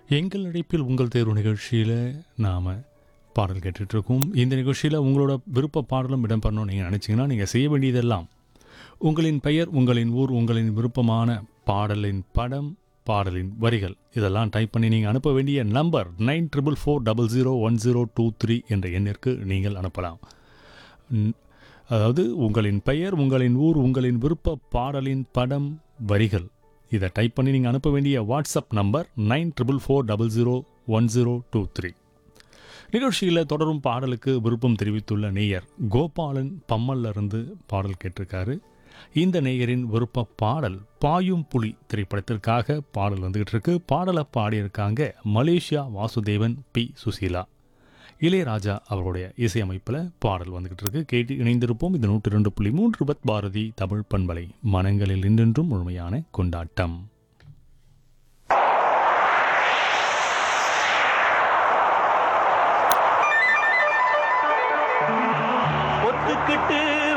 எங்கள் அழைப்பில் உங்கள் தேர்வு நிகழ்ச்சியில் நாம் பாடல் கேட்டுட்ருக்கோம் இந்த நிகழ்ச்சியில் உங்களோட விருப்ப பாடலும் இடம்பெறணும்னு நீங்கள் நினச்சிங்கன்னா நீங்கள் செய்ய வேண்டியதெல்லாம் உங்களின் பெயர் உங்களின் ஊர் உங்களின் விருப்பமான பாடலின் படம் பாடலின் வரிகள் இதெல்லாம் டைப் பண்ணி நீங்கள் அனுப்ப வேண்டிய number nine triple four double zero one zero two three என்ற எண்ணிற்கு நீங்கள் அனுப்பலாம் ம், அதாவது உங்களின் பெயர் உங்களின் ஊர் உங்களின் விருப்ப பாடலின் படம் வரிகள் இதை டைப் பண்ணி நீங்கள் அனுப்ப வேண்டிய WhatsApp number nine triple four double zero one zero two three நிகழ்ச்சியில் தொடரும் பாடலுக்கு விருப்பம் தெரிவித்துள்ள நேயர் கோபாலன் பம்மல்ல இருந்து பாடல் கேட்டிருக்காரு இந்த நேயரின் விருப்ப பாடல் பாயும் புலி திரைப்படத்திற்காக பாடல் வந்துகிட்டு இருக்கு பாடலை பாடியிருக்காங்க மலேசியா வாசுதேவன் பி சுசீலா இளையராஜா அவருடைய இசையமைப்பில் பாடல் வந்துகிட்டு இருக்கு கேட்டு இணைந்திருப்போம் இது நூற்றி ரெண்டு புள்ளி மூன்று பத் பாரதி தமிழ் பண்பலை மனங்களில் இன்றென்றும் முழுமையான கொண்டாட்டம் ஒத்துக்கிட்டு